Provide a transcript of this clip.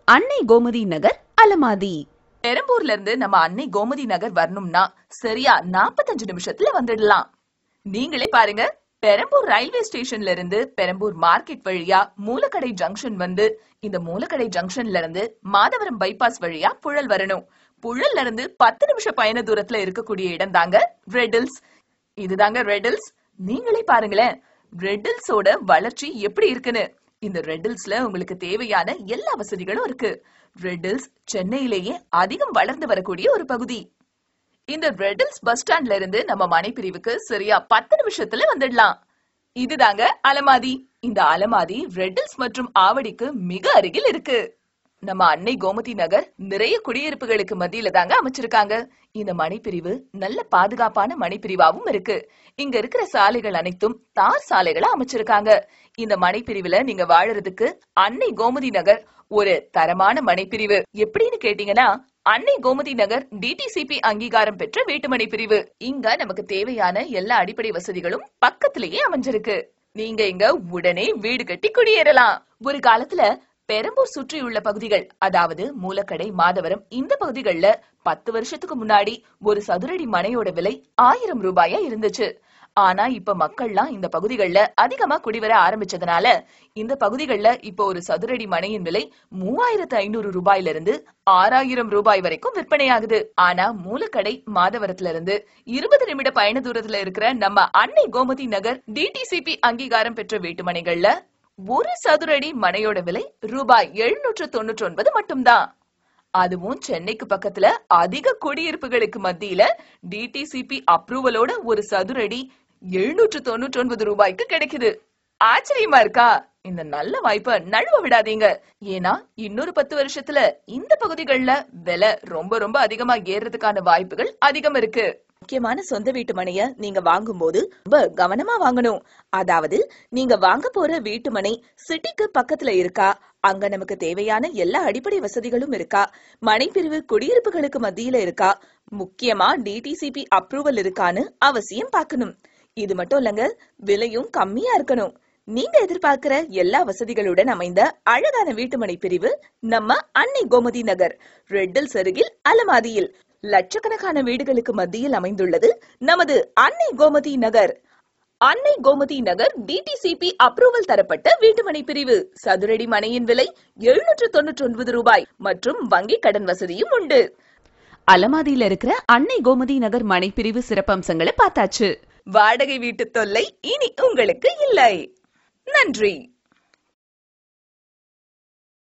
அன்னை கோமதி நகர் அலமாதி பெரம்பூர்ல இருந்து நம்ம அன்னை கோமதி நகர் வரணும்னா சரியா 45 நிமிஷத்துல வந்துடலாம் நீங்களே பாருங்க பெரம்பூர் ரயில்வே ஸ்டேஷன்ல இருந்து பெரம்பூர் மார்க்கெட் வழியா மூலக்கடை ஜங்ஷன் வந்து இந்த மூலக்கடை ஜங்ஷன்ல இருந்து மாதவரம் பைபாஸ் வழியா புழல் வரணும் புழல்ல இருந்து பத்து நிமிஷ பயண தூரத்துல இருக்கக்கூடிய இடம் தாங்க ரெடில்ஸ் இதுதாங்க ரெடில்ஸ் நீங்களே பாருங்களேன் ரெடில்ஸோட வளர்ச்சி எப்படி இருக்குன்னு இந்த ரெடில்ஸ்ல உங்களுக்கு தேவையான எல்லா வசதிகளும் இருக்கு ரெடில்ஸ் சென்னையிலேயே அதிகம் வளர்ந்து வரக்கூடிய ஒரு பகுதி இந்த ரெடில்ஸ் பஸ் ஸ்டாண்ட்ல இருந்து நம்ம மனைப்பிரிவுக்கு சரியா பத்து நிமிஷத்துல வந்துடலாம் இதுதாங்க அலமாதி இந்த அலமாதி ரெட்டில்ஸ் மற்றும் ஆவடிக்கு மிக அருகில் இருக்கு நம்ம அன்னை கோமதி நகர் நிறைய குடியிருப்புகளுக்கு மத்தியில தாங்க அமைச்சிருக்காங்க இந்த மனைப்பிரிவு நல்ல பாதுகாப்பான மனைப்பிரிவாவும் இருக்கு இங்க இருக்கிற சாலைகள் அனைத்தும் தார் சாலைகளா அமைச்சிருக்காங்க இந்த மனைப்பிரிவுல நீங்க வாழறதுக்கு அன்னை கோமதி நகர் ஒரு தரமான மனைப்பிரிவு எப்படின்னு கேட்டீங்கன்னா அன்னை கோமதி நகர் டிடிசிபி அங்கீகாரம் பெற்ற வீட்டுமனை பிரிவு இங்க நமக்கு தேவையான எல்லா அடிப்படை வசதிகளும் பக்கத்திலேயே அமைஞ்சிருக்கு நீங்க இங்க உடனே வீடு கட்டி குடியேறலாம் ஒரு காலத்துல பெரம்பூர் சுற்றியுள்ள பகுதிகள் அதாவது மூலக்கடை மாதவரம் இந்த பகுதிகள்ல பத்து வருஷத்துக்கு முன்னாடி ஒரு சதுரடி மனையோட விலை ஆயிரம் ரூபாயா இருந்துச்சு ஆனா இப்ப மக்கள்லாம் இந்த பகுதிகள்ல அதிகமா குடிவர ஆரம்பிச்சதுனால இந்த பகுதிகள்ல இப்ப ஒரு சதுரடி மனையின் விலை மூவாயிரத்து ஐநூறு ரூபாயில இருந்து ஆறாயிரம் ரூபாய் வரைக்கும் விற்பனையாகுது ஆனா மூலக்கடை மாதவரத்துல இருந்து இருபது நிமிட பயண தூரத்துல இருக்கிற நம்ம அன்னை கோமதி நகர் டிடிசிபி அங்கீகாரம் பெற்ற வீட்டுமனைகள்ல ஒரு சதுரடி மனையோட விலை ரூபாய் எழுநூற்று தொண்ணூற்றி ஒன்பது மட்டும்தான் அதுவும் சென்னைக்கு பக்கத்துல அதிக குடியிருப்புகளுக்கு மத்தியில டிடிசிபி அப்ரூவலோட ஒரு சதுரடி எழுநூற்று தொண்ணூற்றி ஒன்பது ரூபாய்க்கு கிடைக்குது ஆச்சரியமா இருக்கா இந்த நல்ல வாய்ப்பை நழுவ விடாதீங்க ஏன்னா இன்னொரு பத்து வருஷத்துல இந்த பகுதிகள்ல விலை ரொம்ப ரொம்ப அதிகமா ஏறுறதுக்கான வாய்ப்புகள் அதிகம் இருக்கு முக்கியமான சொந்த வீட்டு மனைய நீங்க வாங்கும் போது ரொம்ப கவனமா வாங்கணும் அதாவது நீங்க வாங்க போற வீட்டு மனை சிட்டிக்கு பக்கத்துல இருக்கா அங்க நமக்கு தேவையான எல்லா அடிப்படை வசதிகளும் இருக்கா மனைப்பிரிவு குடியிருப்புகளுக்கு மத்தியில இருக்கா முக்கியமா டிடிசிபி அப்ரூவல் இருக்கான்னு அவசியம் பார்க்கணும் இது மட்டும் இல்லங்க விலையும் கம்மியா இருக்கணும் நீங்க எதிர்பார்க்கிற எல்லா வசதிகளுடன் அமைந்த அழகான வீட்டுமனை பிரிவு நம்ம அன்னை கோமதி நகர் ரெட்டில்ஸ் அருகில் அலமாதியில் லட்சக்கணக்கான வீடுகளுக்கு மத்தியில் அமைந்துள்ளது நமது அன்னை கோமதி நகர் அன்னை கோமதி நகர் டிடிசிபி அப்ரூவல் தரப்பட்ட வீட்டுமனை பிரிவு சதுரடி மனையின் விலை எழுநூற்று தொண்ணூற்றி ஒன்பது ரூபாய் மற்றும் வங்கி கடன் வசதியும் உண்டு அலமாதியில இருக்கிற அன்னை கோமதி நகர் மனைப்பிரிவு சிறப்பம்சங்களை பார்த்தாச்சு வாடகை வீட்டு தொல்லை இனி உங்களுக்கு இல்லை நன்றி